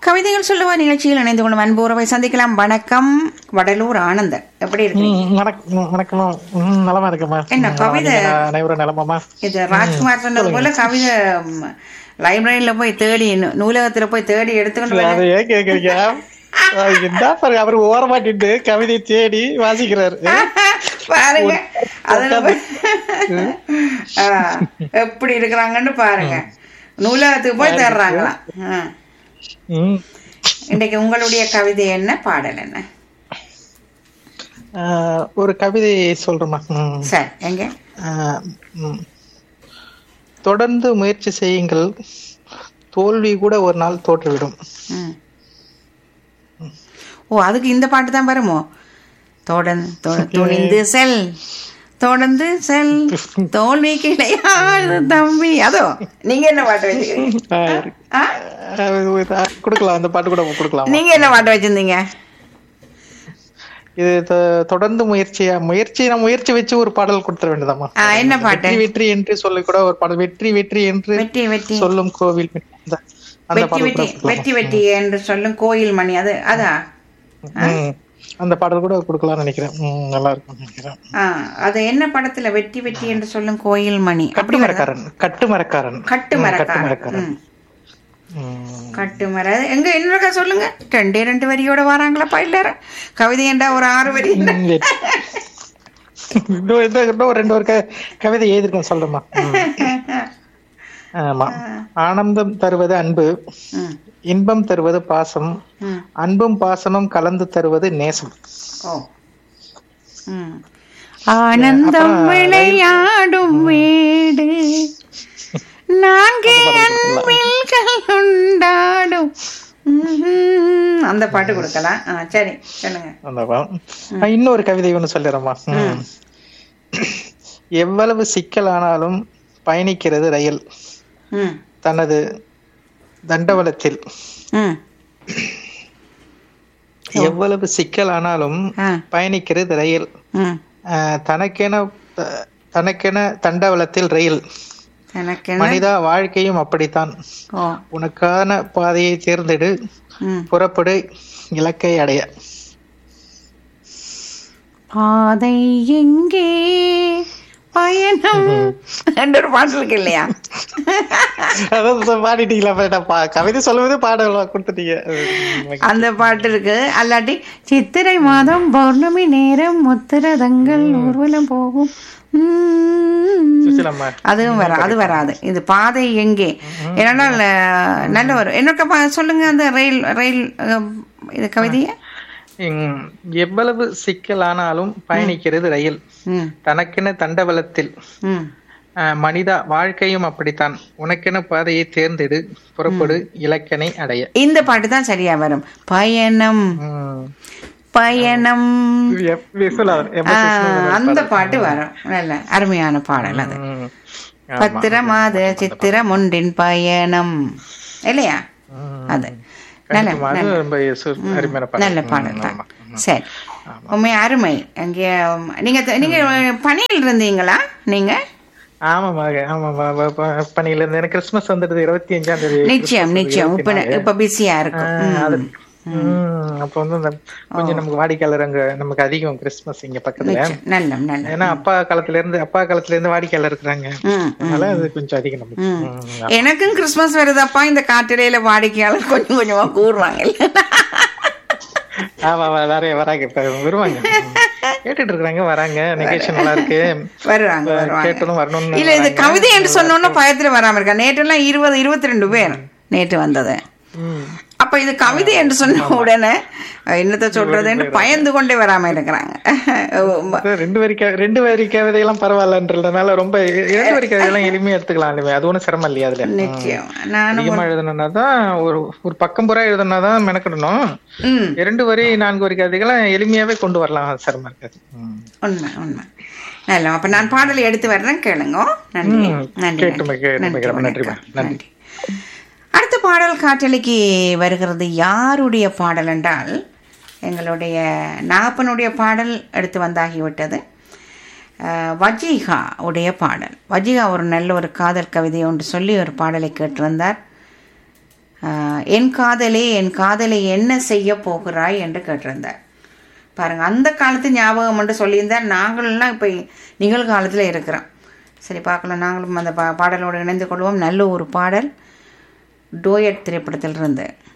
கவிதைகள் சொல்லுவா நிகழ்ச்சியில் இணைந்து கொள்ளும் அன்பு உறவை சந்திக்கலாம் வணக்கம் வடலூர் ஆனந்தன் எப்படி இருக்கு ம், வணக்கம் வணக்கம்மா ம், நலமா இருக்கம்மா என்ன ம், கவிதை? நீங்க அனைவரும் நலமாம்மா இது ராஜ்குமார் சொன்னது போல கவிதை ம், லைப்ரரியில போய் தேடி நூ- நூலகத்துல போய் தேடி எடுத்துக்கொண்டு வர அதை ஏன் கேக்குறீங்க அது என்ன பாருங்க அவர் ஓரமாட்டிட்டு கவிதை தேடி வாசிக்கிறாரு பாருங்க அதுல போய் ஆ, எப்படி இருக்கிறாங்கன்னு பாருங்க நூலகத்துக்கு போய் தேடுறாங்களாம் ஆ. ம். இன்னைக்கு உங்களுடைய கவிதை என்ன பாடல் என்ன ஆஹ், ஒரு கவிதை சொல்றேம்மா ம். சரி எங்க ஆஹ், ம். தொடர்ந்து முயற்சி செய்யுங்கள் தோல்வி கூட ஒரு நாள் தோற்றுவிடும் ம். ஓ அதுக்கு இந்த பாட்டு தான் வருமோ தொடர்ந்து தொ- துணிந்து செல் தொடர்ந்து செல் தோல்வி கிடையாது தம்பி அதோ நீங்க என்ன பாட்டு வச்சுக்கிறீங்க ஆஹ், ஆ? ஆஹ், கொடுக்கலாம் அந்த பாட்டு கூட கொடுக்கலாம் நீங்க என்ன பாட்டு வச்சிருந்தீங்க இது தொ- தொடர்ந்து முயற்சியா முயற்சி நான் முயற்சி வச்சு ஒரு பாடல் கொடுத்துட வேண்டியதாம்மா ஆ, என்ன பாட்டு வெற்றி வெற்றி என்று சொல்லி கூட ஒரு பாடல் வெற்றி வெற்றி என்று வெற்றி வெற்றி சொல்லும் கோவில் அந்த அந்த வெற்றி பாடல் கூட வெற்றி கொடுக்கலாம். வெற்றி வெற்றி என்று சொல்லும் கோயில் மணி அது அதா ம். அந்த பாடல் கூட கொடுக்கலாம்னு நினைக்கிறேன் ம், நல்லா இருக்கும் நினைக்கிறேன் ஆ அது என்ன படத்துல வெற்றி வெற்றி என்று சொல்லும் கோயில் மணி அப்படி வருதா? கட்டுமரக்காரன் கட்டுமரக்காரன் கட்டு ம், மரக்காரன் கட்டுமரக்காரன் ம். ம். கட்டு மர எங்க இன்னொருக்கா சொல்லுங்க ரெண்டே ரெண்டு வரியோட வராங்களா எல்லாரும் கவிதை என்றா ஒரு ஆறு வரி ம், வெற்றி. இன்னும் இன்னும் இன்னும் ஒரு ரெண்டு ஒரு க- கவிதை எழுதிருக்கேன் சொல்றேம்மா ம். ஆமா ஆனந்தம் தருவது அன்பு ம், இன்பம் தருவது பாசம் ம். அன்பும் பாசமும் கலந்து தருவது நேசம் ஓ ம். ஆனந்தம் விளையாடும் வீடு நான்கே அன்பில்கள் உண்டாடும் ம்ஹும். அந்த பாட்டு கொடுக்கலாம் ஆ, சரி சொல்லுங்க அந்த பா- ஆ, இன்னொரு கவிதை ஒண்ணு சொல்லிடுறேம்மா ம். எவ்வளவு சிக்கலானாலும் பயணிக்கிறது ரயில் ம் தனது தண்டவளத்தில் ம் எவ்வளவு சிக்கலானாலும் ஆ பயணிக்கிறது ரயில் ம் ஆ, தனக்கென த- தனக்கென தண்டவளத்தில் ரயில் எனக்கு என்ன மனிதா வாழ்க்கையும் அப்படித்தான் ஓ உனக்கான பாதையை தேர்ந்தெடு ம் புறப்படு இலக்கை அடைய பாதை எங்கே பயணம் என்ற ஒரு பாட்டு இருக்கு இல்லையா அதான் பாடிட்டீங்களா அப்புறம் நான் பா- கவிதை சொல்லும்போது பாடல் கொடுத்துட்டீங்க அந்த பாட்டு இருக்கு அல்லாட்டி சித்திரை மாதம் பௌர்ணமி நேரம் முத்திரதங்கள் ஊர்வலம் போகும் உம். சுசிலம்மா அதுவும் வர அது வராது இது பாதை எங்கே ஏன்னா நல்ல வரும் என்னக்கா பா- சொல்லுங்க அந்த ரயில் ரயில் அஹ், இது கவிதைய ம், எவ்வளவு சிக்கலானாலும் பயணிக்கிறது ரயில் ம் தனக்கென தண்டவளத்தில் ம் அஹ், மனிதா வாழ்க்கையும் அப்படித்தான் உனக்கென பாதையை தேர்ந்தெடு புறப்படு இலக்கனை அடைய இந்த பாட்டு தான் சரியா வரும் பயணம் ம். பயணம் எப்- விசுவலாதன். எப்- ஆ, அந்த பாட்டு வரும் நல்ல அருமையான பாடல் அது ம். பத்திர மாத சித்திரம் ஒன்றின் பயணம் இல்லையா ம். அது நல்ல கண்டிப்பா, அது ரொம்ப சு- அருமையான பாடல். நல்ல ம், பாடல் தான் ஆமா. சரி உண்மை அருமை அங்கே உம், நீங்க த- நீங்க பணியில் இருந்தீங்களா நீங்க ஆமாம்மா ஆமாம்மா ப- ப- பணியில இருந்து எனக்கு கிறிஸ்துமஸ் வந்துடுது இருபத்தி அஞ்சாம் தேதி நிச்சயம் நிச்சயம் இப்ப இப்ப பிஸியா இருக்கும் ம். அது ம், அப்ப வந்து இந்த கொஞ்சம் நமக்கு வாடிக்கையாளர் அங்க நமக்கு அதிகம் கிறிஸ்துமஸ் இங்க பக்கத்துல நிச்சயம். நல்ல நல்ல ஏன்னா அப்பா காலத்துல இருந்து அப்பா காலத்துல இருந்து வாடிக்கையாளர் இருக்கிறாங்க ம் அதனால அது கொஞ்சம் அதிகம் நமக்கு ம். எனக்கும் கிறிஸ்மஸ் வருதப்பா இந்த காட்டிடையில வாடிக்கையாளர் கொஞ்சம் கொஞ்சமா கூறுவாங்க ஆமா ஆமா, நிறைய வராங்க இப்ப வருவாங்க ம். கேட்டுட்டு இருக்காங்க வராங்க நிகழ்ச்சி நல்லா இருக்கு வருவாங்க வருவாங்க கேட்டதும் வரணும்னு இல்ல இது கவிதை என்று சொன்னோன்னா பயத்துல வராம இருக்கா நேற்று எல்லாம் இருபது இருபத்தி ரெண்டு பேர் நேற்று வந்தது ம். அப்ப இது கவிதை என்று சொன்ன உடனே என்னத்த சொல்றதுன்னு பயந்து கொண்டே வராம இருக்கிறாங்க அதான் ரெண்டு வரி க- ரெண்டு வரி கவிதையெல்லாம் பரவாயில்லன்றதுனால ரொம்ப இரண்டு வரி கவிதையெல்லாம் எளிமையா எடுத்துக்கலாம் இல்லையா அது ஒண்ணும் சிரமம் இல்லையா அதுல நிச்சயம் நானும் அதிகமா எழுதணும்னா தான் ஒரு ஒரு பக்கம் பூரா எழுதணும்னா தான் மெனக்கிடணும் ம் இரண்டு வரி நான்கு வரி கவிதைகளை எளிமையாவே கொண்டு வரலாம் சிரமம் இருக்காது ம். உண்மை உண்மை நல்ல அப்ப நான் பாடலை எடுத்து வர்றேன் கேளுங்க நன்றி ம், நன்றி கேட்டுமை, கேட்டுமை, நன்றி, நன்றிம்மா, வணக்கம். நன்றி. நன்றி அடுத்த பாடல் காற்றலைக்கு வருகிறது யாருடைய பாடல் என்றால் எங்களுடைய நாப்பனுடைய பாடல் எடுத்து வந்தாகிவிட்டது அஹ், வஜீகா உடைய பாடல் வஜீகா ஒரு நல்ல ஒரு காதல் கவிதை ஒன்று சொல்லி ஒரு பாடலை கேட்டிருந்தார் அஹ், என் காதலே என் காதலை என்ன செய்ய போகிறாய் என்று கேட்டிருந்தார் பாருங்க அந்த காலத்து ஞாபகம் மட்டும் சொல்லியிருந்தார் நாங்களெல்லாம் இப்போ நிகழ்காலத்தில் இருக்கிறோம் சரி பார்க்கலாம் நாங்களும் அந்த பா பாடலோடு இணைந்து கொள்வோம் நல்ல ஒரு பாடல் டோயட் திரைப்படத்தில் இருந்து